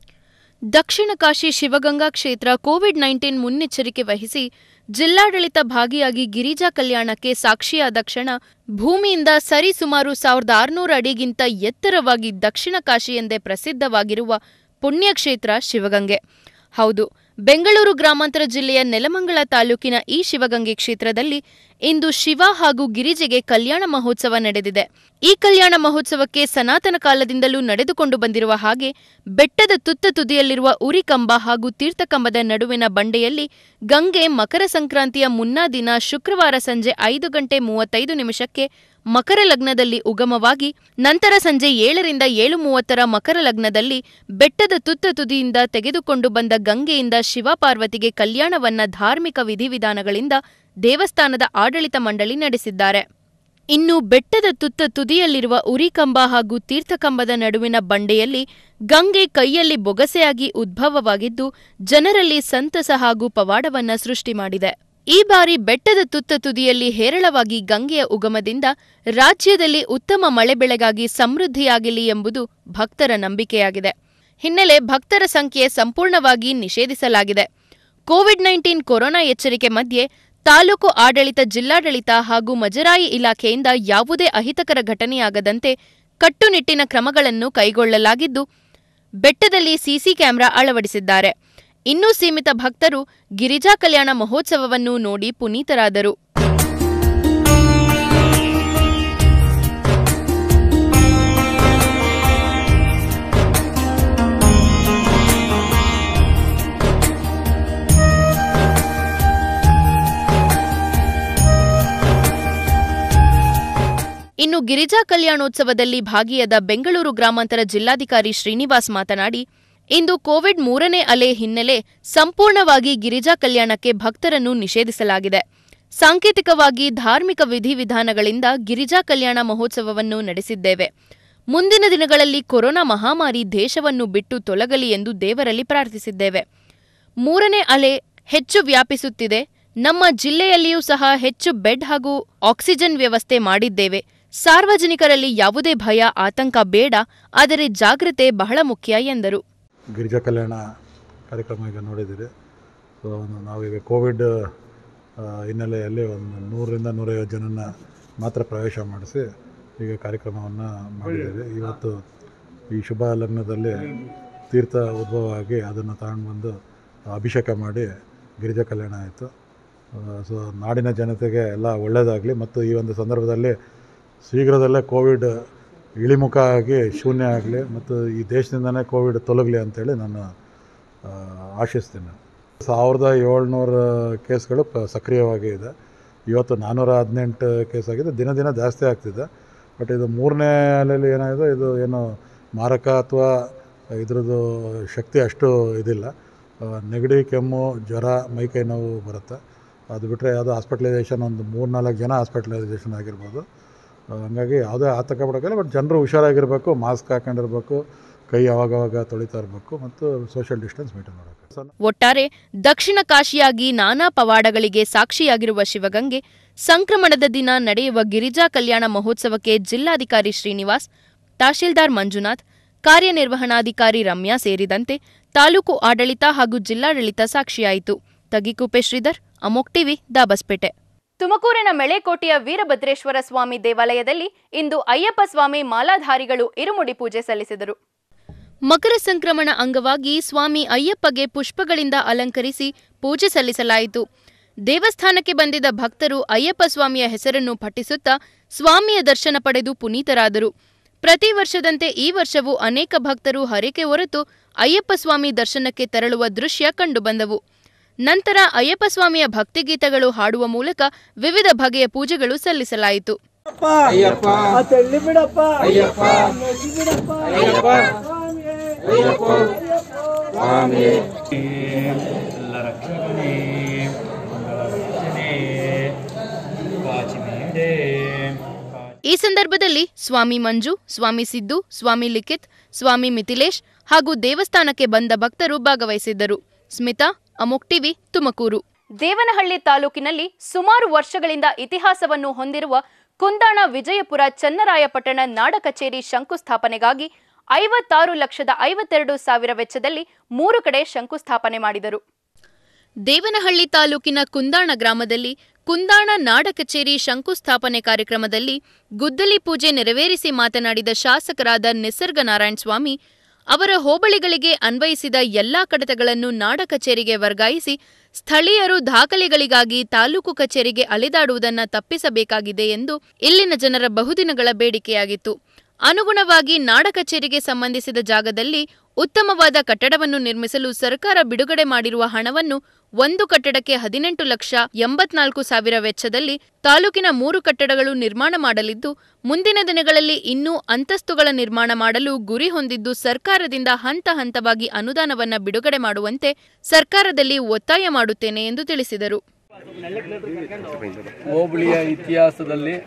ದಕ್ಷಿಣ ಕಾಶಿ ಶಿವಗಂಗಾ ಕ್ಷೇತ್ರ ಕೋವಿಡ್ ನೈನ್ಟೀನ್ ಮುನ್ನೆಚ್ಚರಿಕೆ ವಹಿಸಿ ಜಿಲ್ಲಾಡಳಿತ ಭಾಗಿಯಾಗಿ ಗಿರಿಜಾ ಕಲ್ಯಾಣಕ್ಕೆ ಸಾಕ್ಷಿಯಾದ ಕ್ಷಣ ಭೂಮಿಯಿಂದ ಸರಿಸುಮಾರು ಸಾವಿರದ ಆರುನೂರು ಅಡಿಗಿಂತ ಎತ್ತರವಾಗಿ ದಕ್ಷಿಣ ಕಾಶಿ ಎಂದೇ ಪ್ರಸಿದ್ಧವಾಗಿರುವ ಪುಣ್ಯಕ್ಷೇತ್ರ ಶಿವಗಂಗೆ ಹೌದು ಬೆಂಗಳೂರು ಗ್ರಾಮಾಂತರ ಜಿಲ್ಲೆಯ ನೆಲಮಂಗಲ ತಾಲೂಕಿನ ಈ ಶಿವಗಂಗೆ ಕ್ಷೇತ್ರದಲ್ಲಿ ಇಂದು ಶಿವ ಹಾಗೂ ಗಿರಿಜೆಗೆ ಕಲ್ಯಾಣ ಮಹೋತ್ಸವ ನಡೆದಿದೆ ಈ ಕಲ್ಯಾಣ ಮಹೋತ್ಸವಕ್ಕೆ ಸನಾತನ ಕಾಲದಿಂದಲೂ ನಡೆದುಕೊಂಡು ಬಂದಿರುವ ಹಾಗೆ ಬೆಟ್ಟದ ತುತ್ತ ತುದಿಯಲ್ಲಿರುವ ಉರಿಕಂಬ ಹಾಗೂ ತೀರ್ಥಕಂಬದ ನಡುವಿನ ಬಂಡೆಯಲ್ಲಿ ಗಂಗೆ ಮಕರ ಸಂಕ್ರಾಂತಿಯ ಮುನ್ನಾ ದಿನ ಶುಕ್ರವಾರ ಸಂಜೆ ಐದು ಗಂಟೆ ಮೂವತ್ತೈದು ನಿಮಿಷಕ್ಕೆ ಮಕರ ಲಗ್ನದಲ್ಲಿ ಉಗಮವಾಗಿ ನಂತರ ಸಂಜೆ ಏಳರಿಂದ ಏಳು ಮೂವತ್ತರ ಮಕರ ಲಗ್ನದಲ್ಲಿ ಬೆಟ್ಟದ ತುತ್ತ ತುದಿಯಿಂದ ತೆಗೆದುಕೊಂಡು ಬಂದ ಗಂಗೆಯಿಂದ ಶಿವ ಪಾರ್ವತಿಗೆ ಕಲ್ಯಾಣವನ್ನ ಧಾರ್ಮಿಕ ವಿಧಿವಿಧಾನಗಳಿಂದ ದೇವಸ್ಥಾನದ ಆಡಳಿತ ಮಂಡಳಿ ನಡೆಸಿದ್ದಾರೆ ಇನ್ನು ಬೆಟ್ಟದ ತುತ್ತ ತುದಿಯಲ್ಲಿರುವ ಉರಿಕಂಬ ಹಾಗೂ ತೀರ್ಥಕಂಬದ ನಡುವಿನ ಬಂಡೆಯಲ್ಲಿ ಗಂಗೆ ಕೈಯಲ್ಲಿ ಬೊಗಸೆಯಾಗಿ ಉದ್ಭವವಾಗಿದ್ದು ಜನರಲ್ಲಿ ಸಂತಸ ಹಾಗೂ ಪವಾಡವನ್ನ ಸೃಷ್ಟಿ ಮಾಡಿದೆ ಈ ಬಾರಿ ಬೆಟ್ಟದ ತುತ್ತ ತುದಿಯಲ್ಲಿ ಹೇರಳವಾಗಿ ಗಂಗೆಯ ಉಗಮದಿಂದ ರಾಜ್ಯದಲ್ಲಿ ಉತ್ತಮ ಮಳೆ ಬೆಳೆಗಾಗಿ ಸಮೃದ್ಧಿಯಾಗಲಿ ಎಂಬುದು ಭಕ್ತರ ನಂಬಿಕೆಯಾಗಿದೆ ಹಿನ್ನೆಲೆ ಭಕ್ತರ ಸಂಖ್ಯೆ ಸಂಪೂರ್ಣವಾಗಿ ನಿಷೇಧಿಸಲಾಗಿದೆ ಕೋವಿಡ್ ನೈನ್ಟೀನ್ ಕೊರೋನಾ ಎಚ್ಚರಿಕೆ ಮಧ್ಯೆ ತಾಲೂಕು ಆಡಳಿತ ಜಿಲ್ಲಾಡಳಿತ ಹಾಗೂ ಮಜರಾಯಿ ಇಲಾಖೆಯಿಂದ ಯಾವುದೇ ಅಹಿತಕರ ಘಟನೆಯಾಗದಂತೆ ಕಟ್ಟುನಿಟ್ಟಿನ ಕ್ರಮಗಳನ್ನು ಕೈಗೊಳ್ಳಲಾಗಿದ್ದು ಬೆಟ್ಟದಲ್ಲಿ ಸಿಸಿ ಕ್ಯಾಮೆರಾ ಅಳವಡಿಸಿದ್ದಾರೆ ಇನ್ನೂ ಸೀಮಿತ ಭಕ್ತರು ಗಿರಿಜಾ ಕಲ್ಯಾಣ ಮಹೋತ್ಸವವನ್ನು ನೋಡಿ ಪುನೀತರಾದರು ಇನ್ನು ಗಿರಿಜಾ ಕಲ್ಯಾಣೋತ್ಸವದಲ್ಲಿ ಭಾಗಿಯಾದ ಬೆಂಗಳೂರು ಗ್ರಾಮಾಂತರ ಜಿಲ್ಲಾಧಿಕಾರಿ ಶ್ರೀನಿವಾಸ್ ಮಾತನಾಡಿ ಇಂದು ಕೋವಿಡ್ ಮೂರನೇ ಅಲೆ ಹಿನ್ನೆಲೆ ಸಂಪೂರ್ಣವಾಗಿ ಗಿರಿಜಾ ಕಲ್ಯಾಣಕ್ಕೆ ಭಕ್ತರನ್ನು ನಿಷೇಧಿಸಲಾಗಿದೆ ಸಾಂಕೇತಿಕವಾಗಿ ಧಾರ್ಮಿಕ ವಿಧಿವಿಧಾನಗಳಿಂದ ಗಿರಿಜಾ ಕಲ್ಯಾಣ ಮಹೋತ್ಸವವನ್ನು ನಡೆಸಿದ್ದೇವೆ ಮುಂದಿನ ದಿನಗಳಲ್ಲಿ ಕೊರೋನಾ ಮಹಾಮಾರಿ ದೇಶವನ್ನು ಬಿಟ್ಟು ತೊಲಗಲಿ ಎಂದು ದೇವರಲ್ಲಿ ಪ್ರಾರ್ಥಿಸಿದ್ದೇವೆ ಮೂರನೇ ಅಲೆ ಹೆಚ್ಚು ವ್ಯಾಪಿಸುತ್ತಿದೆ ನಮ್ಮ ಜಿಲ್ಲೆಯಲ್ಲಿಯೂ ಸಹ ಹೆಚ್ಚು ಬೆಡ್ ಹಾಗೂ ಆಕ್ಸಿಜನ್ ವ್ಯವಸ್ಥೆ ಮಾಡಿದ್ದೇವೆ ಸಾರ್ವಜನಿಕರಲ್ಲಿ ಯಾವುದೇ ಭಯ ಆತಂಕ ಬೇಡ ಆದರೆ ಜಾಗ್ರತೆ ಬಹಳ ಮುಖ್ಯ ಎಂದರು ಗಿರಿಜಾ ಕಲ್ಯಾಣ ಕಾರ್ಯಕ್ರಮ ಈಗ ನೋಡಿದ್ದೀರಿ ಸೊ ನಾವೀಗ ಕೋವಿಡ್ ಆ, ಹಿನ್ನೆಲೆಯಲ್ಲಿ ಒಂದು ನೂರರಿಂದ ನೂರೈವತ್ತು ಜನನ ಮಾತ್ರ ಪ್ರವೇಶ ಮಾಡಿಸಿ ಈಗ ಕಾರ್ಯಕ್ರಮವನ್ನು ಮಾಡಿದ್ದೀವಿ ಇವತ್ತು ಈ ಶುಭ ಲಗ್ನದಲ್ಲಿ ತೀರ್ಥ ಉದ್ಭವ ಆಗಿ ಅದನ್ನು ತಗೊಂಡು ಬಂದು ಅಭಿಷೇಕ ಮಾಡಿ ಗಿರಿಜಾ ಕಲ್ಯಾಣ ಆಯಿತು ಸೊ ನಾಡಿನ ಜನತೆಗೆ ಎಲ್ಲ ಒಳ್ಳೆಯದಾಗಲಿ ಮತ್ತು ಈ ಒಂದು ಸಂದರ್ಭದಲ್ಲಿ ಶೀಘ್ರದಲ್ಲೇ ಕೋವಿಡ್ ಇಳಿಮುಖ ಆಗಿ ಶೂನ್ಯ ಆಗಲಿ ಮತ್ತು ಈ ದೇಶದಿಂದನೇ ಕೋವಿಡ್ ತೊಲಗಲಿ ಅಂತೇಳಿ ನಾನು ಆ, ಆಶಿಸ್ತೀನಿ ಸಾವಿರದ ಏಳ್ನೂರು ಕೇಸ್ಗಳು ಪ ಸಕ್ರಿಯವಾಗಿ ಇದೆ ಇವತ್ತು ನಾನ್ನೂರ ಹದಿನೆಂಟು ಕೇಸ್ ಆಗಿದೆ ದಿನ ದಿನ ಜಾಸ್ತಿ ಆಗ್ತಿದೆ ಬಟ್ ಇದು ಮೂರನೇ ಅಲೆಯಲ್ಲಿ ಏನಾಗಿದೆ ಇದು ಏನು ಮಾರಕ ಅಥವಾ ಇದ್ರದ್ದು ಶಕ್ತಿ ಅಷ್ಟು ಇದಿಲ್ಲ ಆ, ನೆಗಡಿ ಕೆಮ್ಮು ಜ್ವರ ಮೈಕೈ ನೋವು ಬರುತ್ತೆ ಅದು ಬಿಟ್ಟರೆ ಯಾವುದೋ ಹಾಸ್ಪಿಟ್ಲೈಸೇಷನ್ ಒಂದು ಮೂರು ನಾಲ್ಕು ಜನ ಹಾಸ್ಪಿಟ್ಲೈಸೇಷನ್ ಆಗಿರ್ಬೋದು ಆ, ಹಂಗಾಗಿ ಯಾವುದೇ ಆತಂಕ ಪಡೋಕ್ಕಿಲ್ಲ ಬಟ್ ಜನರು ಹುಷಾರಾಗಿರಬೇಕು ಮಾಸ್ಕ್ ಹಾಕೊಂಡಿರ್ಬೇಕು ಕೈ ಅವಾಗವಾಗ ತೊಳಿತಾ ಇರಬೇಕು ಮತ್ತು ಸೋಷಿಯಲ್ ಡಿಸ್ಟೆನ್ಸ್ ಮೇಂಟೈನ್ ಮಾಡಬೇಕು ಸೊ ಒಟ್ಟಾರೆ ದಕ್ಷಿಣ ಕಾಶಿಯಾಗಿ ನಾನಾ ಪವಾಡಗಳಿಗೆ ಸಾಕ್ಷಿಯಾಗಿರುವ ಶಿವಗಂಗೆ ಸಂಕ್ರಮಣದ ದಿನ ನಡೆಯುವ ಗಿರಿಜಾ ಕಲ್ಯಾಣ ಮಹೋತ್ಸವಕ್ಕೆ ಜಿಲ್ಲಾಧಿಕಾರಿ ಶ್ರೀನಿವಾಸ್ ತಹಶೀಲ್ದಾರ್ ಮಂಜುನಾಥ್ ಕಾರ್ಯನಿರ್ವಹಣಾಧಿಕಾರಿ ರಮ್ಯಾ ಸೇರಿದಂತೆ ತಾಲೂಕು ಆಡಳಿತ ಹಾಗೂ ಜಿಲ್ಲಾಡಳಿತ ಸಾಕ್ಷಿಯಾಯಿತು ತಗಿಕುಪೆ ಶ್ರೀಧರ್ ಅಮೋಕ್ ಟಿವಿ ದಾಬಸ್ಪೇಟೆ ತುಮಕೂರಿನ ಮೆಳೆಕೋಟೆಯ ವೀರಭದ್ರೇಶ್ವರ ಸ್ವಾಮಿ ದೇವಾಲಯದಲ್ಲಿ ಇಂದು ಅಯ್ಯಪ್ಪ ಸ್ವಾಮಿ ಮಾಲಾಧಾರಿಗಳು ಇರುಮುಡಿ ಪೂಜೆ ಸಲ್ಲಿಸಿದರು ಮಕರ ಸಂಕ್ರಮಣ ಅಂಗವಾಗಿ ಸ್ವಾಮಿ ಅಯ್ಯಪ್ಪಗೆ ಪುಷ್ಪಗಳಿಂದ ಅಲಂಕರಿಸಿ ಪೂಜೆ ಸಲ್ಲಿಸಲಾಯಿತು ದೇವಸ್ಥಾನಕ್ಕೆ ಬಂದಿದ್ದ ಭಕ್ತರು ಅಯ್ಯಪ್ಪ ಸ್ವಾಮಿಯ ಹೆಸರನ್ನು ಪಠಿಸುತ್ತಾ ಸ್ವಾಮಿಯ ದರ್ಶನ ಪಡೆದು ಪುನೀತರಾದರು ಪ್ರತಿ ವರ್ಷದಂತೆ ಈ ವರ್ಷವೂ ಅನೇಕ ಭಕ್ತರು ಹರಕೆ ಹೊರತು ಅಯ್ಯಪ್ಪ ಸ್ವಾಮಿ ದರ್ಶನಕ್ಕೆ ತೆರಳುವ ದೃಶ್ಯ ಕಂಡುಬಂದವು ನಂತರ ಅಯ್ಯಪ್ಪ ಸ್ವಾಮಿಯ ಭಕ್ತಿಗೀತಗಳು ಹಾಡುವ ಮೂಲಕ ವಿವಿಧ ಬಗೆಯ ಪೂಜೆಗಳು ಸಲ್ಲಿಸಲಾಯಿತು ಈ ಸಂದರ್ಭದಲ್ಲಿ ಸ್ವಾಮಿ ಮಂಜು ಸ್ವಾಮಿ ಸಿದ್ದು ಸ್ವಾಮಿ ಲಿಖಿತ್ ಸ್ವಾಮಿ ಮಿಥಿಲೇಶ್ ಹಾಗೂ ದೇವಸ್ಥಾನಕ್ಕೆ ಬಂದ ಭಕ್ತರು ಭಾಗವಹಿಸಿದ್ದರು ಸ್ಮಿತಾ ಅಮೋಕ್ ಟಿವಿ ತುಮಕೂರು ದೇವನಹಳ್ಳಿ ತಾಲೂಕಿನಲ್ಲಿ ಸುಮಾರು ವರ್ಷಗಳಿಂದ ಇತಿಹಾಸವನ್ನು ಹೊಂದಿರುವ ಕುಂದಾಣ ವಿಜಯಪುರ ಚನ್ನರಾಯಪಟ್ಟಣ ನಾಡ ಕಚೇರಿ ಶಂಕುಸ್ಥಾಪನೆಗಾಗಿ ಐವತ್ತಾರು ಲಕ್ಷದ ಐವತ್ತೆರಡು ಸಾವಿರ ವೆಚ್ಚದಲ್ಲಿ ಮೂರು ಕಡೆ ಶಂಕುಸ್ಥಾಪನೆ ಮಾಡಿದರು ದೇವನಹಳ್ಳಿ ತಾಲೂಕಿನ ಕುಂದಾಣ ಗ್ರಾಮದಲ್ಲಿ ಕುಂದಾಣ ನಾಡ ಕಚೇರಿ ಶಂಕುಸ್ಥಾಪನೆ ಕಾರ್ಯಕ್ರಮದಲ್ಲಿ ಗುದ್ದಲಿ ಪೂಜೆ ನೆರವೇರಿಸಿ ಮಾತನಾಡಿದ ಶಾಸಕರಾದ ನಿಸರ್ಗ ನಾರಾಯಣ ಸ್ವಾಮಿ ಅವರ ಹೋಬಳಿಗಳಿಗೆ ಅನ್ವಯಿಸಿದ ಎಲ್ಲಾ ಕಡತಗಳನ್ನು ನಾಡ ಕಚೇರಿಗೆ ವರ್ಗಾಯಿಸಿ ಸ್ಥಳೀಯರು ದಾಖಲೆಗಳಿಗಾಗಿ ತಾಲೂಕು ಕಚೇರಿಗೆ ಅಲೆದಾಡುವುದನ್ನ ತಪ್ಪಿಸಬೇಕಾಗಿದೆ ಎಂದು ಇಲ್ಲಿನ ಜನರ ಬಹುದಿನಗಳ ಬೇಡಿಕೆಯಾಗಿತ್ತು ಅನುಗುಣವಾಗಿ ನಾಡ ಕಚೇರಿಗೆ ಸಂಬಂಧಿಸಿದ ಜಾಗದಲ್ಲಿ ಉತ್ತಮವಾದ ಕಟ್ಟಡವನ್ನು ನಿರ್ಮಿಸಲು ಸರ್ಕಾರ ಬಿಡುಗಡೆ ಮಾಡಿರುವ ಹಣವನ್ನು ಒಂದು ಕಟ್ಟಡಕ್ಕೆ ಹದಿನೆಂಟು ಲಕ್ಷ ಎಂಬತ್ನಾಲ್ಕು ಸಾವಿರ ವೆಚ್ಚದಲ್ಲಿ ತಾಲೂಕಿನ ಮೂರು ಕಟ್ಟಡಗಳು ನಿರ್ಮಾಣ ಮಾಡಲಿದ್ದು ಮುಂದಿನ ದಿನಗಳಲ್ಲಿ ಇನ್ನೂ ಅಂತಸ್ತುಗಳ ನಿರ್ಮಾಣ ಮಾಡಲು ಗುರಿ ಹೊಂದಿದ್ದು ಸರ್ಕಾರದಿಂದ ಹಂತ ಹಂತವಾಗಿ ಅನುದಾನವನ್ನ ಬಿಡುಗಡೆ ಮಾಡುವಂತೆ ಸರ್ಕಾರದಲ್ಲಿ ಒತ್ತಾಯ ಮಾಡುತ್ತೇನೆ ಎಂದು ತಿಳಿಸಿದರು ಹೋಬಳಿಯ ಇತಿಹಾಸದಲ್ಲಿ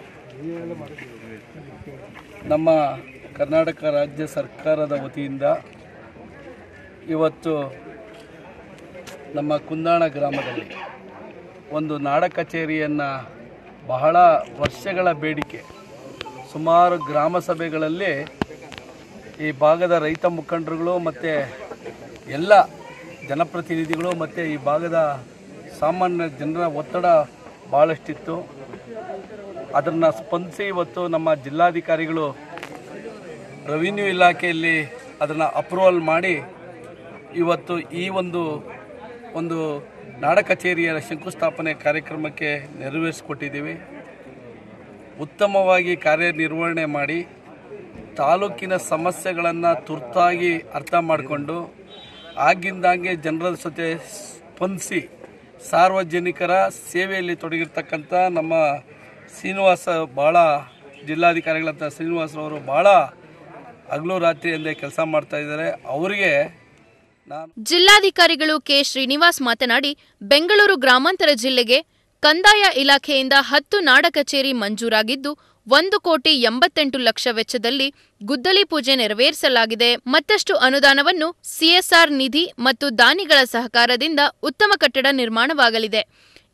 ನಮ್ಮ ಕರ್ನಾಟಕ ರಾಜ್ಯ ಸರ್ಕಾರದ ವತಿಯಿಂದ ಇವತ್ತು ನಮ್ಮ ಕುಂದಾಣ ಗ್ರಾಮದಲ್ಲಿ ಒಂದು ನಾಡ ಕಚೇರಿಯನ್ನು ಬಹಳ ವರ್ಷಗಳ ಬೇಡಿಕೆ ಸುಮಾರು ಗ್ರಾಮ ಸಭೆಗಳಲ್ಲಿ ಈ ಭಾಗದ ರೈತ ಮುಖಂಡರುಗಳು ಮತ್ತು ಎಲ್ಲ ಜನಪ್ರತಿನಿಧಿಗಳು ಮತ್ತು ಈ ಭಾಗದ ಸಾಮಾನ್ಯ ಜನರ ಒತ್ತಡ ಭಾಳಷ್ಟಿತ್ತು ಅದನ್ನು ಸ್ಪಂದಿಸಿ ಇವತ್ತು ನಮ್ಮ ಜಿಲ್ಲಾಧಿಕಾರಿಗಳು ರೆವಿನ್ಯೂ ಇಲಾಖೆಯಲ್ಲಿ ಅದನ್ನು ಅಪ್ರೂವಲ್ ಮಾಡಿ ಇವತ್ತು ಈ ಒಂದು ಒಂದು ನಾಡ ಕಚೇರಿಯ ಶಂಕುಸ್ಥಾಪನೆ ಕಾರ್ಯಕ್ರಮಕ್ಕೆ ನೆರವೇರಿಸಿಕೊಟ್ಟಿದ್ದೀವಿ ಉತ್ತಮವಾಗಿ ಕಾರ್ಯನಿರ್ವಹಣೆ ಮಾಡಿ ತಾಲೂಕಿನ ಸಮಸ್ಯೆಗಳನ್ನು ತುರ್ತಾಗಿ ಅರ್ಥ ಮಾಡಿಕೊಂಡು ಆಗಿಂದಾಗೆ ಜನರ ಜೊತೆ ಸ್ಪಂದಿಸಿ ಸಾರ್ವಜನಿಕರ ಸೇವೆಯಲ್ಲಿ ತೊಡಗಿರ್ತಕ್ಕಂಥ ನಮ್ಮ ಶ್ರೀನಿವಾಸ ಭಾಳ ಜಿಲ್ಲಾಧಿಕಾರಿಗಳಂತ ಶ್ರೀನಿವಾಸರವರು ಭಾಳ ಹಗಲು ರಾತ್ರಿ ಎಂದೇ ಕೆಲಸ ಮಾಡ್ತಾ ಇದ್ದಾರೆ ಅವರಿಗೆ ನಾನು ಜಿಲ್ಲಾಧಿಕಾರಿಗಳು ಕೆ ಶ್ರೀನಿವಾಸ್ ಮಾತನಾಡಿ ಬೆಂಗಳೂರು ಗ್ರಾಮಾಂತರ ಜಿಲ್ಲೆಗೆ ಕಂದಾಯ ಇಲಾಖೆಯಿಂದ ಹತ್ತು ನಾಡ ಕಚೇರಿ ಮಂಜೂರಾಗಿದ್ದು ಒಂದು ಕೋಟಿ ಎಂಬತ್ತೆಂಟು ಲಕ್ಷ ವೆಚ್ಚದಲ್ಲಿ ಗುದ್ದಲಿ ಪೂಜೆ ನೆರವೇರಿಸಲಾಗಿದೆ ಮತ್ತಷ್ಟು ಅನುದಾನವನ್ನು ಸಿಎಸ್ಆರ್ ನಿಧಿ ಮತ್ತು ದಾನಿಗಳ ಸಹಕಾರದಿಂದ ಉತ್ತಮ ಕಟ್ಟಡ ನಿರ್ಮಾಣವಾಗಲಿದೆ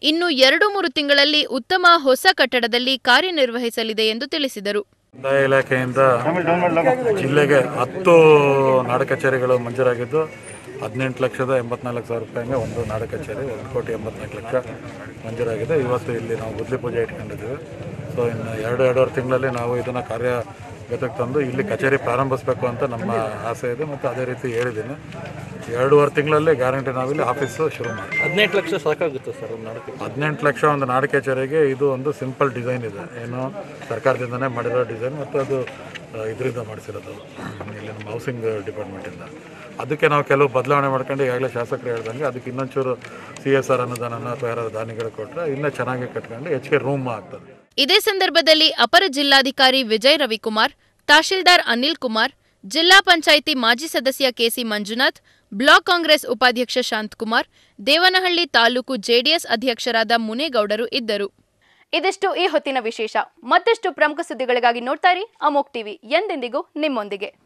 ಇನ್ನು ಎರಡು ಮೂರು ತಿಂಗಳಲ್ಲಿ ಉತ್ತಮ ಹೊಸ ಕಟ್ಟಡದಲ್ಲಿ ಕಾರ್ಯನಿರ್ವಹಿಸಲಿದೆ ಎಂದು ತಿಳಿಸಿದರು ಕಂದಾಯ ಇಲಾಖೆಯಿಂದ ಜಿಲ್ಲೆಗೆ ಹತ್ತು ನಾಡ ಕಚೇರಿಗಳು ಮಂಜೂರಾಗಿದ್ದು ಹದಿನೆಂಟು ಲಕ್ಷದ ಎಂಬತ್ನಾಲ್ಕು ಸಾವಿರ ರೂಪಾಯಿಗೆ ಒಂದು ನಾಡ ಕಚೇರಿ ಒಂದು ಕೋಟಿ ಎಂಬತ್ನಾಲ್ಕು ಲಕ್ಷ ಮಂಜೂರಾಗಿದೆ ಇವತ್ತು ಇಲ್ಲಿ ನಾವು ಗುದ್ಲಿ ಪೂಜೆ ಇಟ್ಕೊಂಡಿದ್ದೀವಿ ಸೊ ಇನ್ನು ಎರಡು ಎರಡೂವರೆ ತಿಂಗಳಲ್ಲಿ ನಾವು ಇದನ್ನು ಕಾರ್ಯಗತಕ್ಕೆ ತಂದು ಇಲ್ಲಿ ಕಚೇರಿ ಪ್ರಾರಂಭಿಸಬೇಕು ಅಂತ ನಮ್ಮ ಆಸೆ ಇದೆ ಮತ್ತು ಅದೇ ರೀತಿ ಹೇಳಿದ್ದೀನಿ ಎರಡೂವರೆ ತಿಂಗಳಲ್ಲಿ ಗ್ಯಾರಂಟಿ ನಾವಿಲ್ಲಿ ಆಫೀಸು ಶುರು ಮಾಡ್ತೀವಿ ಹದಿನೆಂಟು ಲಕ್ಷ ಸಾಕಾಗುತ್ತೆ ಸರ್ ಒಂದು ನಾಡಕ್ಕೆ ಹದಿನೆಂಟು ಲಕ್ಷ ಒಂದು ನಾಡ ಕಚೇರಿಗೆ ಇದು ಒಂದು ಸಿಂಪಲ್ ಡಿಸೈನ್ ಇದೆ ಏನು ಸರ್ಕಾರದಿಂದನೇ ಮಾಡಿರೋ ಡಿಸೈನ್ ಮತ್ತು ಅದು ಇದರಿಂದ ಮಾಡಿಸಿರೋದು ಇಲ್ಲಿ ನಮ್ಮ ಹೌಸಿಂಗ್ ಡಿಪಾರ್ಟ್ಮೆಂಟಿಂದ ಅದಕ್ಕೆ ನಾವು ಕೆಲವು ಬದಲಾವಣೆ ಮಾಡ್ಕೊಂಡು ಈಗಾಗಲೇ ಶಾಸಕರು ಹೇಳ್ದಂಗೆ ಅದಕ್ಕೆ ಇನ್ನೊಂಚೂರು ಸಿ ಎಸ್ ಆರ್ ಅನುದಾನನ ಅಥವಾ ಯಾರು ದಾನಿಗಳು ಕೊಟ್ಟರೆ ಇನ್ನೂ ಚೆನ್ನಾಗಿ ಕಟ್ಕೊಂಡು ಹೆಚ್ಚಿಗೆ ರೂಮ್ ಆಗ್ತದೆ ಇದೇ ಸಂದರ್ಭದಲ್ಲಿ ಅಪರ ಜಿಲ್ಲಾಧಿಕಾರಿ ವಿಜಯ್ ರವಿಕುಮಾರ್ ತಹಶೀಲ್ದಾರ್ ಅನಿಲ್ ಕುಮಾರ್ ಜಿಲ್ಲಾ ಪಂಚಾಯಿತಿ ಮಾಜಿ ಸದಸ್ಯ ಕೆಸಿ ಮಂಜುನಾಥ್ ಬ್ಲಾಕ್ ಕಾಂಗ್ರೆಸ್ ಉಪಾಧ್ಯಕ್ಷ ಶಾಂತಕುಮಾರ್ ದೇವನಹಳ್ಳಿ ತಾಲೂಕು ಜೆಡಿಎಸ್ ಅಧ್ಯಕ್ಷರಾದ ಮುನೇಗೌಡರು ಇದ್ದರು ಇದಿಷ್ಟು ಈ ಹೊತ್ತಿನ ವಿಶೇಷ ಮತ್ತಷ್ಟು ಪ್ರಮುಖ ಸುದ್ದಿಗಳಿಗಾಗಿ ನೋಡ್ತಾ ಇರಿ ಅಮೋಕ್ ಟಿವಿ ಎಂದೆಂದಿಗೂ ನಿಮ್ಮೊಂದಿಗೆ